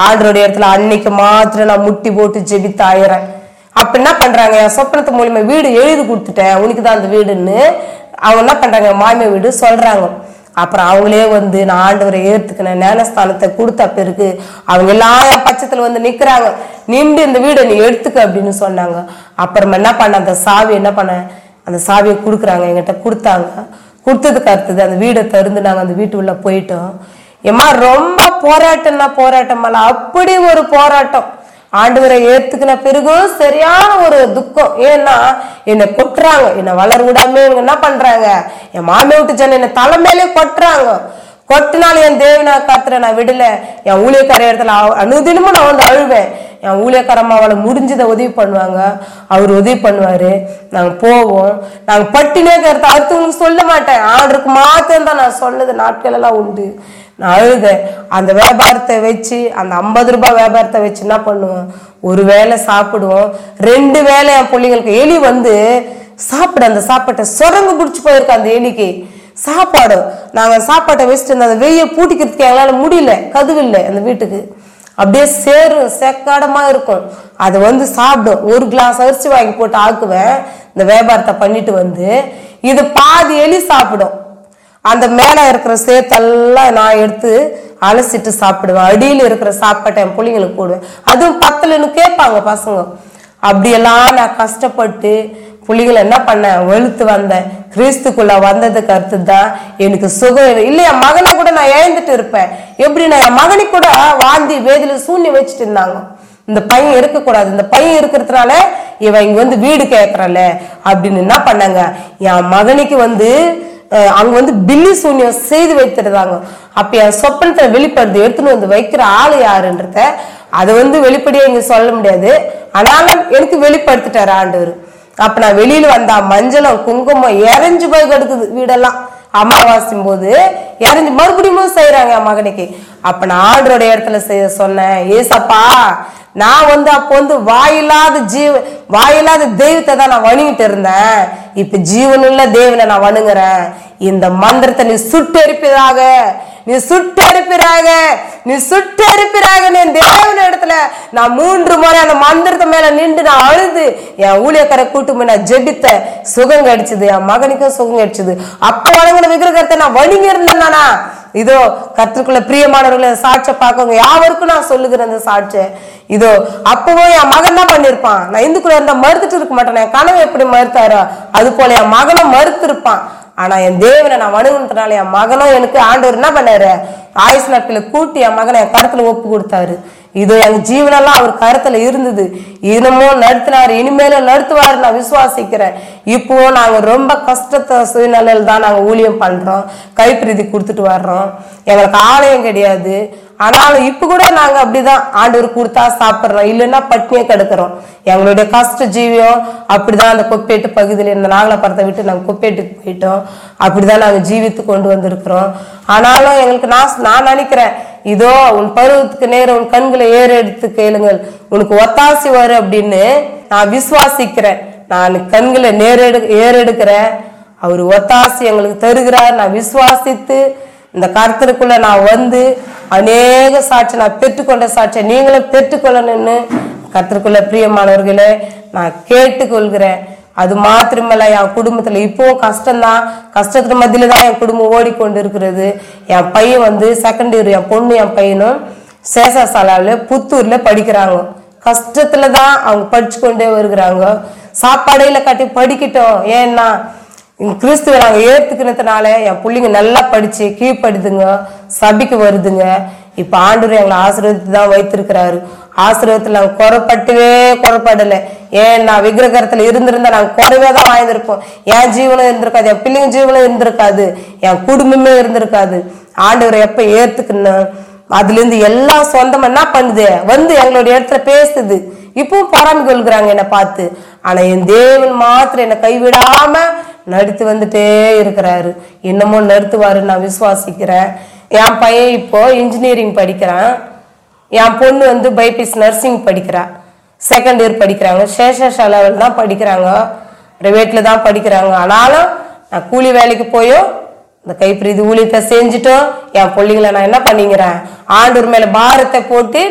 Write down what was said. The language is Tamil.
ஆண்டருடைய இடத்துல அன்னைக்கு மாத்திரம் நான் முட்டி போட்டு ஜெபித்து ஆயிரேன் அப்ப என்ன பண்றாங்க என் சொப்பனத்து மூலியமா வீடு எழுதி கொடுத்துட்டேன் உனக்கு தான் அந்த வீடுன்னு அவங்க என்ன பண்றாங்க மாமியா வீடு சொல்றாங்க அப்புறம் அவங்களே வந்து நான் ஆண்டவரை ஏத்துக்கினேன் ஞானஸ்தானத்தை கொடுத்த பிறகு அவங்க எல்லாம் என் பட்சத்துல வந்து நிக்கிறாங்க நின்று இந்த வீடை நீ எடுத்துக்க அப்படின்னு சொன்னாங்க அப்புறமா என்ன பண்ண அந்த சாவி என்ன பண்ண அந்த சாவியை கொடுக்குறாங்க என்கிட்ட கொடுத்தாங்க கொடுத்ததுக்கு அடுத்தது அந்த வீடை திறந்து நாங்க அந்த வீட்டு உள்ள போயிட்டோம் ஏமா ரொம்ப போராட்டம்னா போராட்டமல்ல அப்படி ஒரு போராட்டம் ஆண்டவரை ஏத்துக்கின பிறகும் சரியான ஒரு துக்கம் ஏன்னா என்னை கொட்டுறாங்க என்னை வளர விடாம இவங்க என்ன பண்றாங்க என் மாமியை விட்டு ஜன என்னை தலைமையிலே கொட்டுறாங்க கொட்டினாலும் என் தேவனா காத்துற நான் விடல என் ஊழியக்கார இடத்துல அவ- அனுதினமும் நான் வந்து அழுவேன் என் ஊழியக்காரம்மா அவளை முடிஞ்சதை உதவி பண்ணுவாங்க அவர் உதவி பண்ணுவாரு நாங்க போவோம் நாங்க பட்டினே கருத்து அடுத்தவங்களுக்கு சொல்ல மாட்டேன் ஆண்டருக்கு மாத்திரம் தான் நான் சொன்னது நாட்கள் எல்லாம் உண்டு நான் அழுதேன் அந்த வியாபாரத்தை வச்சு அந்த ஐம்பது ரூபாய் வியாபாரத்தை வச்சு என்ன பண்ணுவோம் ஒரு வேளை சாப்பிடுவோம் ரெண்டு வேளை என் பிள்ளைங்களுக்கு எலி வந்து சாப்பிட அந்த சாப்பாட்டை சுரங்கு பிடிச்சி போயிருக்கு அந்த எலிக்கு சாப்பாடு நாங்க சாப்பாட்டை வச்சுட்டு இருந்த அந்த வெய்ய பூட்டிக்கிறதுக்கு எங்களால முடியல கதவு இல்லை அந்த வீட்டுக்கு அப்படியே சேரும் செக்காடமா இருக்கும் அது வந்து சாப்பிடும் ஒரு கிளாஸ் அரிசி வாங்கி போட்டு ஆக்குவேன் இந்த வியாபாரத்தை பண்ணிட்டு வந்து இது பாதி எலி சாப்பிடும் அந்த மேல இருக்கிற சேத்தெல்லாம் நான் எடுத்து அலசிட்டு சாப்பிடுவேன் அடியில் இருக்கிற சாப்பாட்டை என் பிள்ளைங்களுக்கு போடுவேன் அதுவும் பத்தலன்னு கேட்பாங்க பசங்க அப்படியெல்லாம் நான் கஷ்டப்பட்டு பிள்ளைங்களை என்ன பண்ணேன் வெளுத்து வந்தேன் கிறிஸ்துக்குள்ள வந்ததுக்கு அடுத்து தான் எனக்கு சுகம் இல்லை. இல்லை என் மகனை கூட நான் இழந்துட்டு இருப்பேன் எப்படி நான் என் மகனுக்கு கூட வாந்தி வேதியில சூன்யம் வச்சுட்டு இருந்தாங்க இந்த பையன் இருக்கக்கூடாது இந்த பையன் இருக்கிறதுனால இவன் இங்க வந்து வீடு கேட்கறல அப்படின்னு என்ன பண்ணாங்க என் மகனுக்கு வந்து அஹ், அங்க வந்து பில்லி சூன்யம் செய்து வைத்திருந்தாங்க அப்ப என் சொப்பனத்தை வெளிப்படுது எடுத்துன்னு வந்து வைக்கிற ஆளு யாருன்றத அதை வந்து வெளிப்படையா இங்க சொல்ல முடியாது ஆனாலும் எனக்கு வெளிப்படுத்திட்டாரு ஆண்டவர் அப்ப நான் வெளியில வந்தா மஞ்சளும் குங்குமம் இறஞ்சு போய் கிடக்குது வீடெல்லாம் அமாவாசையும் போது இறங்கி மறுபடியும் செய்யறாங்க என் மகனுக்கு அப்ப நான் ஆண்டரோட இடத்துல செய்ய சொன்னேன் ஏசப்பா நான் வந்து அப்போ வந்து வாயில்லாத ஜீவ வாயில்லாத தெய்வத்தை தான் நான் வணங்கிட்டு இருந்தேன் இப்ப ஜீவனுள்ள தேவனை நான் வணங்குறேன் இந்த மந்திரத்தை நீ சுட்டெரிப்பதாக நீ சுட்டெரிப்பிறாக நீ சுட்டெரிப்பிறாக நீ தேவன இடத்துல நான் மூன்று முறை அந்த மந்திரத்தை மேல நின்று நான் அழுது என் ஊழியக்கார கூட்டு போய் நான் ஜெபித்த சுகம் கிடைச்சது என் மகனுக்கும் சுகம் கிடைச்சது அப்ப வணங்கின விக்கிரகத்தை நான் வணங்கி இருந்தேன் நானா இதோ கற்றுக்குள்ள பிரியமானவர்களை சாட்சியை பார்க்கவங்க யாவருக்கும் நான் சொல்லுகிறேன் அந்த சாட்சியை இதோ அப்பவும் என் மகன் தான் பண்ணிருப்பான் நான் இந்துக்குள்ள இருந்தா மறுத்துட்டு இருக்க மாட்டேன் என் கனவு எப்படி மறுத்தாரோ அது போல என் மகனும் மறுத்து இருப்பான் ஆனா என் தேவனை நான் வணங்குனதுனால என் மகனும் எனக்கு ஆண்டவர் என்ன பண்ணாரு ஆயுசு நாட்களை கூட்டி என் மகனை என் கருத்துல ஒப்பு கொடுத்தாரு இது என் ஜீவனெல்லாம் அவர் கருத்துல இருந்தது இன்னமும் நடத்தினாரு இனிமேலும் நடத்துவாரு நான் விசுவாசிக்கிறேன் இப்போ நாங்க ரொம்ப கஷ்டத்தை சூழ்நிலையில தான் நாங்க ஊழியம் பண்றோம் கைப்பிரதி கொடுத்துட்டு வர்றோம் எங்களுக்கு ஆலயம் கிடையாது ஆனாலும் இப்ப கூட நாங்க அப்படிதான் ஆண்டவர் கொடுத்தா சாப்பிடுறோம் இல்லைன்னா பட்னியே கிடக்குறோம் எங்களுடைய கஷ்ட ஜீவியம் அப்படிதான் அந்த கொப்பேட்டு பகுதியில் இந்த நாகலப்பரத்தை விட்டு நாங்க கொப்பேட்டுக்கு போயிட்டோம் அப்படிதான் நாங்க ஜீவித்து கொண்டு வந்திருக்கிறோம் ஆனாலும் எங்களுக்கு நான் நான் நினைக்கிறேன் இதோ உன் பருவத்துக்கு நேரம் உன் கண்களை ஏறு எடுத்து கேளுங்கள் உனக்கு ஒத்தாசி வரும் அப்படின்னு நான் விசுவாசிக்கிறேன் நான் கண்களை நேரெடு ஏறெடுக்கிறேன் அவர் ஒத்தாசி எங்களுக்கு தருகிறார் நான் விசுவாசித்து இந்த கருத்தருக்குள்ள நான் வந்து அநேக சாட்சி நான் பெற்றுக்கொண்ட சாட்சியை நீங்களும் பெற்றுக்கொள்ளணும்னு கர்த்தருக்குள்ள பிரியமானவர்களே நான் கேட்டுக்கொள்கிறேன் அது மாத்திரமல்ல என் குடும்பத்துல இப்பவும் கஷ்டம்தான் கஷ்டத்துல மத்தியில தான் என் குடும்பம் ஓடிக்கொண்டு இருக்கிறது என் பையன் வந்து செகண்ட் இயர் என் பொண்ணு என் பையனும் சேஷசாலாவில் புத்தூர்ல படிக்கிறாங்க கஷ்டத்துல தான் அவங்க படிச்சு கொண்டே வருகிறாங்க சாப்பாடையில கட்டி படிக்கட்டும் ஏன்னா இந்த கிறிஸ்துவ நாங்க ஏத்துக்கிறதுனால என் பிள்ளைங்க நல்லா படிச்சு கீழ்ப்படுதுங்க சபைக்கு வருதுங்க இப்ப ஆண்டவர் எங்களை ஆசீர்வதித்து தான் வைத்திருக்கிறாரு ஆசீர்வாதத்துல நாங்க குறைப்பட்டவே குறைப்படல ஏன்னா விக்கிரகத்துல இருந்திருந்தா நாங்க குறைவே தான் வாழ்ந்திருப்போம் என் ஜீவனும் இருந்திருக்காது என் பிள்ளைங்க ஜீவனும் இருந்திருக்காது என் குடும்பமே இருந்திருக்காது ஆண்டவரை எப்ப ஏத்துக்கணும் அதுல இருந்து எல்லாம் சொந்தமா என்ன பண்ணுது வந்து எங்களுடைய இடத்துல பேசுது இப்பவும் பொறாமை கொள்கிறாங்க என்னை பார்த்து ஆனா என் தேவன் மாத்திரம் என்னை கைவிடாம நடித்து வந்துட்டே இருக்கிறாரு இன்னமும் நிறுத்துவாரு நான் விசுவாசிக்கிறேன் என் பையன் இப்போ இன்ஜினியரிங் படிக்கிறான் என் பொண்ணு வந்து பைபிஎஸ் நர்சிங் படிக்கிறா செகண்ட் இயர் படிக்கிறாங்க சேஷா லெவல் தான் படிக்கிறாங்க பிரைவேட்ல தான் படிக்கிறாங்க ஆனாலும் நான் கூலி வேலைக்கு போயும் இந்த கைப்பிரீதி ஊழியத்தை செஞ்சுட்டோம் என் பிள்ளைங்களை நான் என்ன பண்ணிக்கிறேன் ஆண்டூர் மேல பாரத்தை போட்டு